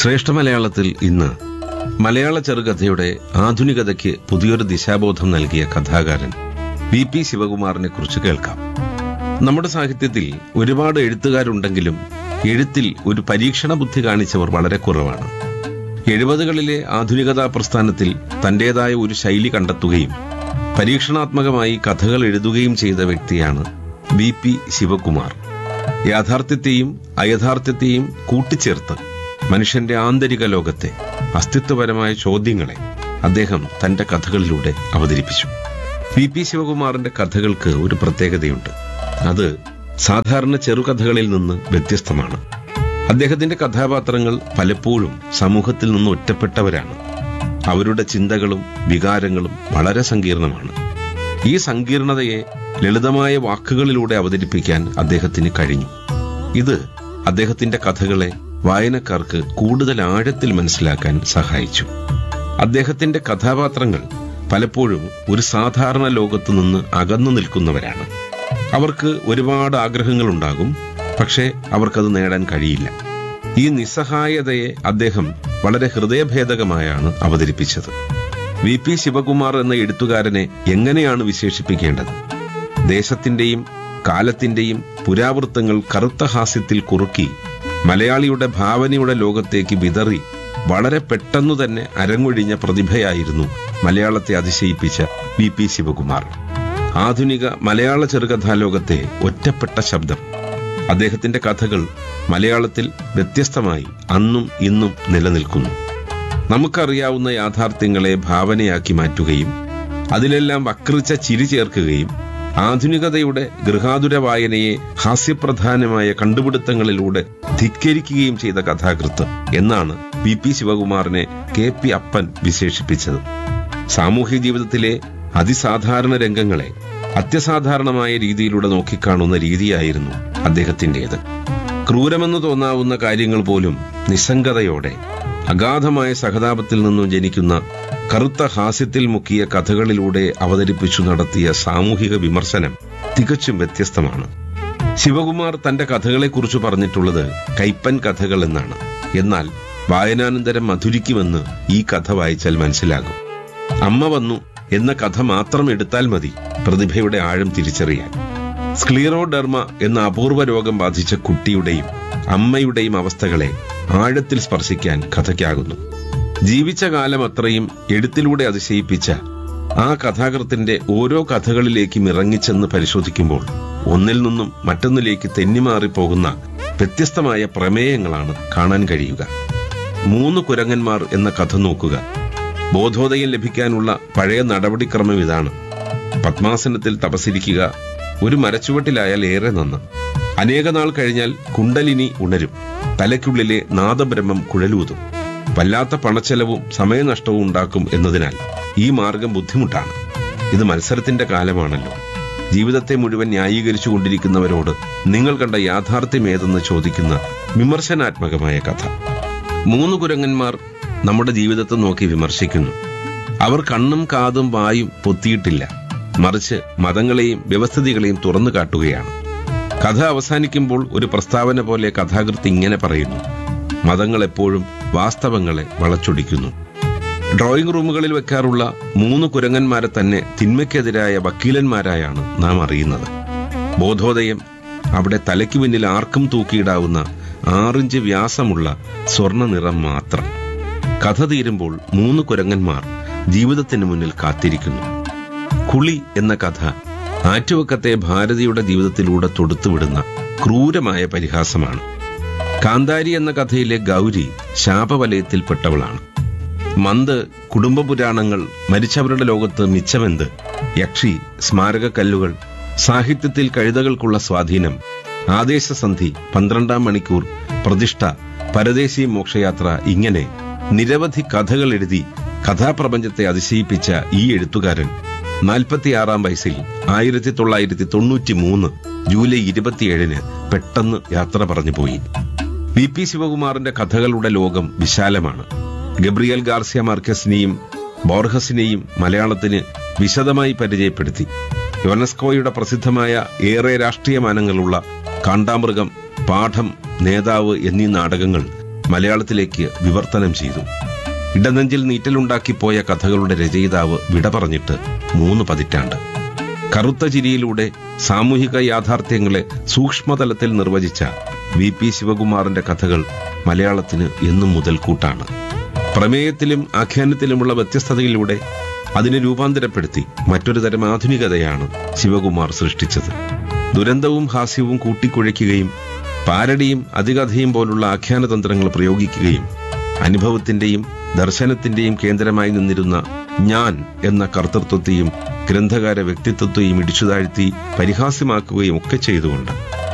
ശ്രേഷ്ഠ മലയാളത്തിൽ ഇന്ന് മലയാള ചെറുകഥയുടെ ആധുനികതയ്ക്ക് പുതിയൊരു ദിശാബോധം നൽകിയ കഥാകാരൻ വി പി ശിവകുമാറിനെ കുറിച്ച് കേൾക്കാം നമ്മുടെ സാഹിത്യത്തിൽ ഒരുപാട് എഴുത്തുകാരുണ്ടെങ്കിലും എഴുത്തിൽ ഒരു പരീക്ഷണ ബുദ്ധി കാണിച്ചവർ വളരെ കുറവാണ് എഴുപതുകളിലെ ആധുനികതാ പ്രസ്ഥാനത്തിൽ തന്റേതായ ഒരു ശൈലി കണ്ടെത്തുകയും പരീക്ഷണാത്മകമായി കഥകൾ എഴുതുകയും ചെയ്ത വ്യക്തിയാണ് വി പി ശിവകുമാർ യാഥാർത്ഥ്യത്തെയും അയഥാർത്ഥ്യത്തെയും കൂട്ടിച്ചേർത്ത് മനുഷ്യന്റെ ആന്തരിക ലോകത്തെ അസ്തിത്വപരമായ ചോദ്യങ്ങളെ അദ്ദേഹം തന്റെ കഥകളിലൂടെ അവതരിപ്പിച്ചു വി പി ശിവകുമാറിന്റെ കഥകൾക്ക് ഒരു പ്രത്യേകതയുണ്ട് അത് സാധാരണ ചെറുകഥകളിൽ നിന്ന് വ്യത്യസ്തമാണ് അദ്ദേഹത്തിന്റെ കഥാപാത്രങ്ങൾ പലപ്പോഴും സമൂഹത്തിൽ നിന്ന് ഒറ്റപ്പെട്ടവരാണ് അവരുടെ ചിന്തകളും വികാരങ്ങളും വളരെ സങ്കീർണമാണ് ഈ സങ്കീർണതയെ ലളിതമായ വാക്കുകളിലൂടെ അവതരിപ്പിക്കാൻ അദ്ദേഹത്തിന് കഴിഞ്ഞു ഇത് അദ്ദേഹത്തിന്റെ കഥകളെ വായനക്കാർക്ക് കൂടുതൽ ആഴത്തിൽ മനസ്സിലാക്കാൻ സഹായിച്ചു അദ്ദേഹത്തിന്റെ കഥാപാത്രങ്ങൾ പലപ്പോഴും ഒരു സാധാരണ ലോകത്തു നിന്ന് അകന്നു നിൽക്കുന്നവരാണ് അവർക്ക് ഒരുപാട് ആഗ്രഹങ്ങളുണ്ടാകും പക്ഷേ അവർക്കത് നേടാൻ കഴിയില്ല ഈ നിസ്സഹായതയെ അദ്ദേഹം വളരെ ഹൃദയഭേദകമായാണ് അവതരിപ്പിച്ചത് വി പി ശിവകുമാർ എന്ന എഴുത്തുകാരനെ എങ്ങനെയാണ് വിശേഷിപ്പിക്കേണ്ടത് ദേശത്തിന്റെയും കാലത്തിന്റെയും പുരാവൃത്തങ്ങൾ കറുത്ത ഹാസ്യത്തിൽ കുറുക്കി മലയാളിയുടെ ഭാവനയുടെ ലോകത്തേക്ക് വിതറി വളരെ പെട്ടെന്നു തന്നെ അരങ്ങൊഴിഞ്ഞ പ്രതിഭയായിരുന്നു മലയാളത്തെ അതിശയിപ്പിച്ച വി പി ശിവകുമാർ ആധുനിക മലയാള ചെറുകഥാലോകത്തെ ഒറ്റപ്പെട്ട ശബ്ദം അദ്ദേഹത്തിന്റെ കഥകൾ മലയാളത്തിൽ വ്യത്യസ്തമായി അന്നും ഇന്നും നിലനിൽക്കുന്നു നമുക്കറിയാവുന്ന യാഥാർത്ഥ്യങ്ങളെ ഭാവനയാക്കി മാറ്റുകയും അതിലെല്ലാം വക്രിച്ച ചിരി ചേർക്കുകയും ആധുനികതയുടെ ഗൃഹാതുര വായനയെ ഹാസ്യപ്രധാനമായ കണ്ടുപിടുത്തങ്ങളിലൂടെ ധിക്കരിക്കുകയും ചെയ്ത കഥാകൃത്ത് എന്നാണ് വി പി ശിവകുമാറിനെ കെ പി അപ്പൻ വിശേഷിപ്പിച്ചത് സാമൂഹ്യ ജീവിതത്തിലെ അതിസാധാരണ രംഗങ്ങളെ അത്യസാധാരണമായ രീതിയിലൂടെ നോക്കിക്കാണുന്ന രീതിയായിരുന്നു അദ്ദേഹത്തിന്റേത് ക്രൂരമെന്ന് തോന്നാവുന്ന കാര്യങ്ങൾ പോലും നിസ്സംഗതയോടെ അഗാധമായ സഹതാപത്തിൽ നിന്നും ജനിക്കുന്ന കറുത്ത ഹാസ്യത്തിൽ മുക്കിയ കഥകളിലൂടെ അവതരിപ്പിച്ചു നടത്തിയ സാമൂഹിക വിമർശനം തികച്ചും വ്യത്യസ്തമാണ് ശിവകുമാർ തന്റെ കഥകളെക്കുറിച്ച് പറഞ്ഞിട്ടുള്ളത് കൈപ്പൻ കഥകൾ എന്നാണ് എന്നാൽ വായനാനന്തരം മധുരിക്കുമെന്ന് ഈ കഥ വായിച്ചാൽ മനസ്സിലാകും അമ്മ വന്നു എന്ന കഥ മാത്രം എടുത്താൽ മതി പ്രതിഭയുടെ ആഴം തിരിച്ചറിയാൻ സ്ക്ലീറോഡെർമ എന്ന അപൂർവ രോഗം ബാധിച്ച കുട്ടിയുടെയും അമ്മയുടെയും അവസ്ഥകളെ ആഴത്തിൽ സ്പർശിക്കാൻ കഥയ്ക്കാകുന്നു ജീവിച്ച കാലം അത്രയും എഴുത്തിലൂടെ അതിശയിപ്പിച്ച ആ കഥാകൃത്തിന്റെ ഓരോ കഥകളിലേക്കും ഇറങ്ങിച്ചെന്ന് പരിശോധിക്കുമ്പോൾ ഒന്നിൽ നിന്നും മറ്റൊന്നിലേക്ക് തെന്നിമാറിപ്പോകുന്ന വ്യത്യസ്തമായ പ്രമേയങ്ങളാണ് കാണാൻ കഴിയുക മൂന്ന് കുരങ്ങന്മാർ എന്ന കഥ നോക്കുക ബോധോദയം ലഭിക്കാനുള്ള പഴയ നടപടിക്രമം ഇതാണ് പത്മാസനത്തിൽ തപസിരിക്കുക ഒരു മരച്ചുവട്ടിലായാൽ ഏറെ നന്ന് അനേക നാൾ കഴിഞ്ഞാൽ കുണ്ടലിനി ഉണരും തലയ്ക്കുള്ളിലെ നാദബ്രഹ്മം കുഴലൂതും വല്ലാത്ത പണച്ചെലവും സമയനഷ്ടവും ഉണ്ടാക്കും എന്നതിനാൽ ഈ മാർഗം ബുദ്ധിമുട്ടാണ് ഇത് മത്സരത്തിന്റെ കാലമാണല്ലോ ജീവിതത്തെ മുഴുവൻ ന്യായീകരിച്ചു കൊണ്ടിരിക്കുന്നവരോട് നിങ്ങൾ കണ്ട യാഥാർത്ഥ്യം ഏതെന്ന് ചോദിക്കുന്ന വിമർശനാത്മകമായ കഥ മൂന്ന് കുരങ്ങന്മാർ നമ്മുടെ ജീവിതത്തെ നോക്കി വിമർശിക്കുന്നു അവർ കണ്ണും കാതും വായും പൊത്തിയിട്ടില്ല മറിച്ച് മതങ്ങളെയും വ്യവസ്ഥിതികളെയും തുറന്നു കാട്ടുകയാണ് കഥ അവസാനിക്കുമ്പോൾ ഒരു പ്രസ്താവന പോലെ കഥാകൃത്ത് ഇങ്ങനെ പറയുന്നു മതങ്ങൾ എപ്പോഴും വാസ്തവങ്ങളെ വളച്ചൊടിക്കുന്നു ഡ്രോയിംഗ് റൂമുകളിൽ വെക്കാറുള്ള മൂന്ന് കുരങ്ങന്മാരെ തന്നെ തിന്മയ്ക്കെതിരായ വക്കീലന്മാരായാണ് നാം അറിയുന്നത് ബോധോദയം അവിടെ തലയ്ക്ക് പിന്നിൽ ആർക്കും തൂക്കിയിടാവുന്ന ആറിഞ്ച് വ്യാസമുള്ള സ്വർണ്ണ നിറം മാത്രം കഥ തീരുമ്പോൾ മൂന്ന് കുരങ്ങന്മാർ ജീവിതത്തിന് മുന്നിൽ കാത്തിരിക്കുന്നു കുളി എന്ന കഥ ആറ്റുവക്കത്തെ ഭാരതിയുടെ ജീവിതത്തിലൂടെ തൊടുത്തുവിടുന്ന ക്രൂരമായ പരിഹാസമാണ് കാന്താരി എന്ന കഥയിലെ ഗൗരി ശാപവലയത്തിൽപ്പെട്ടവളാണ് മന്ത് കുടുംബ പുരാണങ്ങൾ മരിച്ചവരുടെ ലോകത്ത് മിച്ചമെന്ത് യക്ഷി സ്മാരകക്കല്ലുകൾ സാഹിത്യത്തിൽ കഴുതകൾക്കുള്ള സ്വാധീനം ആദേശസന്ധി പന്ത്രണ്ടാം മണിക്കൂർ പ്രതിഷ്ഠ പരദേശി മോക്ഷയാത്ര ഇങ്ങനെ നിരവധി കഥകൾ എഴുതി കഥാപ്രപഞ്ചത്തെ അതിശയിപ്പിച്ച ഈ എഴുത്തുകാരൻ നാൽപ്പത്തിയാറാം വയസ്സിൽ ആയിരത്തി തൊള്ളായിരത്തി തൊണ്ണൂറ്റി മൂന്ന് ജൂലൈ ഇരുപത്തിയേഴിന് പെട്ടെന്ന് യാത്ര പറഞ്ഞു പോയി വി പി ശിവകുമാറിന്റെ കഥകളുടെ ലോകം വിശാലമാണ് ഗബ്രിയൽ ഗാർസിയ മാർക്കസിനെയും ബോർഹസിനെയും മലയാളത്തിന് വിശദമായി പരിചയപ്പെടുത്തി യുനെസ്കോയുടെ പ്രസിദ്ധമായ ഏറെ രാഷ്ട്രീയ മാനങ്ങളുള്ള കാണ്ടാമൃഗം പാഠം നേതാവ് എന്നീ നാടകങ്ങൾ മലയാളത്തിലേക്ക് വിവർത്തനം ചെയ്തു ഇടനെഞ്ചിൽ നീറ്റലുണ്ടാക്കിപ്പോയ കഥകളുടെ രചയിതാവ് വിട പറഞ്ഞിട്ട് മൂന്ന് പതിറ്റാണ്ട് കറുത്ത ചിരിയിലൂടെ സാമൂഹിക യാഥാർത്ഥ്യങ്ങളെ സൂക്ഷ്മതലത്തിൽ നിർവചിച്ച വി പി ശിവകുമാറിന്റെ കഥകൾ മലയാളത്തിന് എന്നും മുതൽക്കൂട്ടാണ് പ്രമേയത്തിലും ആഖ്യാനത്തിലുമുള്ള വ്യത്യസ്തതയിലൂടെ അതിനെ രൂപാന്തരപ്പെടുത്തി മറ്റൊരു തരം ആധുനികതയാണ് ശിവകുമാർ സൃഷ്ടിച്ചത് ദുരന്തവും ഹാസ്യവും കൂട്ടിക്കുഴയ്ക്കുകയും പാരടിയും അതികഥയും പോലുള്ള ആഖ്യാനതന്ത്രങ്ങൾ പ്രയോഗിക്കുകയും അനുഭവത്തിന്റെയും ദർശനത്തിന്റെയും കേന്ദ്രമായി നിന്നിരുന്ന ഞാൻ എന്ന കർത്തൃത്വത്തെയും ഗ്രന്ഥകാര വ്യക്തിത്വത്തെയും ഇടിച്ചുതാഴ്ത്തി പരിഹാസ്യമാക്കുകയും ഒക്കെ ചെയ്തുകൊണ്ട്